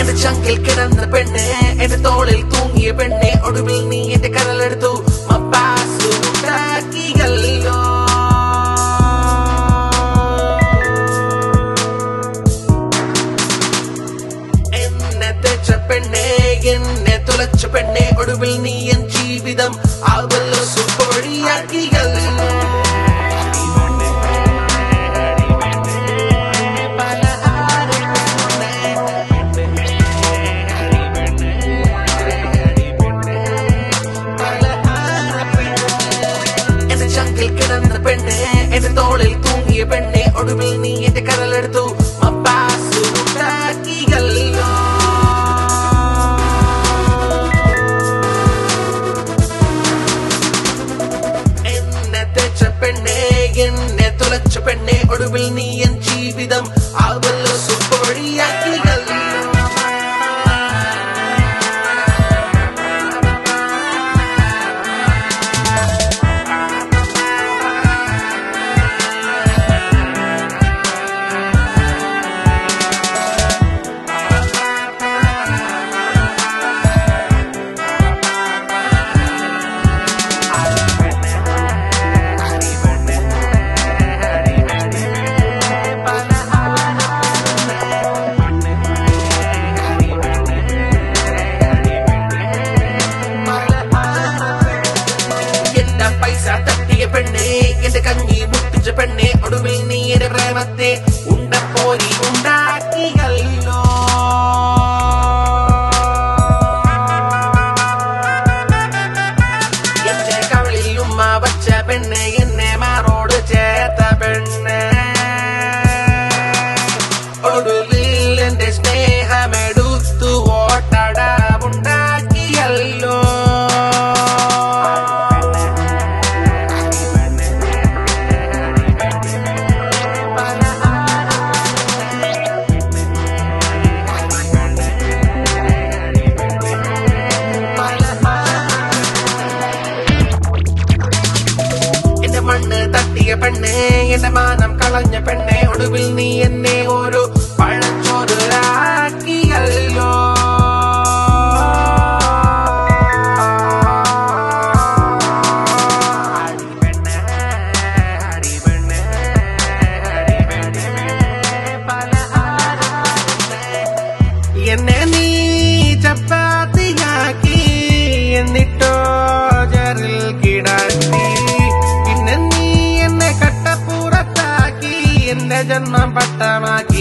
എന്റെ ചങ്കിൽ കിടന്ന പെണ്ണെ എന്റെ തോളിൽ തൂങ്ങിയ പെണ്ണെ ഒടുവിൽ നീ എന്റെ കരലെടുത്തു മപ്പാസു ഉണ്ടാക്കിയല്ലോ എന്നെ തെച്ച പെണ്ണെ എന്നെ തുലച്ച പെണ്ണെ ഒടുവിൽ നീ എൻ ജീവിതം അവല്ലോ സുപ്പൊഴിയാക്കിയല്ലോ എന്റെ ചങ്കിൽ കിടന്ന പെണ്ണെ എന്റെ തോളിൽ തൂങ്ങിയ പെണ്ണെ ഒടുവിൽ നീ എന്റെ കരലെടുത്തു മപ്പാസു ഉണ്ടാക്കിയല്ലോ എന്നെ തെച്ച പെണ്ണെ എന്നെ തുലച്ച പെണ്ണെ ഒടുവിൽ നീ എൻ ജീവിതം അവല്ലോ സുപ്പൊഴിയാക്കിയല്ലോ എന്റെ പൈസ തട്ടിയ പെണ്ണെ എന്റെ കഞ്ഞി മുട്ടിച്ച പെണ്ണെ ഒടുവിൽ നീ എന്റെ പ്രേമത്തെ ഉണ്ടപ്പോരി ഉണ്ടാക്കിയല്ലോ എന്റെ കവളിൽ ഉമ്മ വച്ച പെണ്ണെ എന്നെ മാറോട് ചേർത്ത പെണ്ണെ ഒടുവിൽ എന്റെ സ്നേഹമെടുത്തു ഓട്ടടമുണ്ടാക്കിയല്ലോ എന്റെ മണ്ണ് തട്ടിയ പെണ്ണെ എന്റെ മാനം കളഞ്ഞ പെണ്ണെ ഒടുവിൽ നീ എന്നെ ഒരു പഴച്ചോറ് ആക്കിയല്ലോ അടിപെണ്ണെ, അടിപെണ്ണെ, അടിപെണ്ണെ, പലഹാരപ്പെണ്ണെ. എന്നെ നീ ചപ്പാത്തിയാക്കി എന്നിട്ടോ ജറിൽ കിടത്തി പിന്നെ നീ എന്നെ കട്ടപ്പുറത്താക്കി എന്റെ ജന്മം പട്ടമാക്കി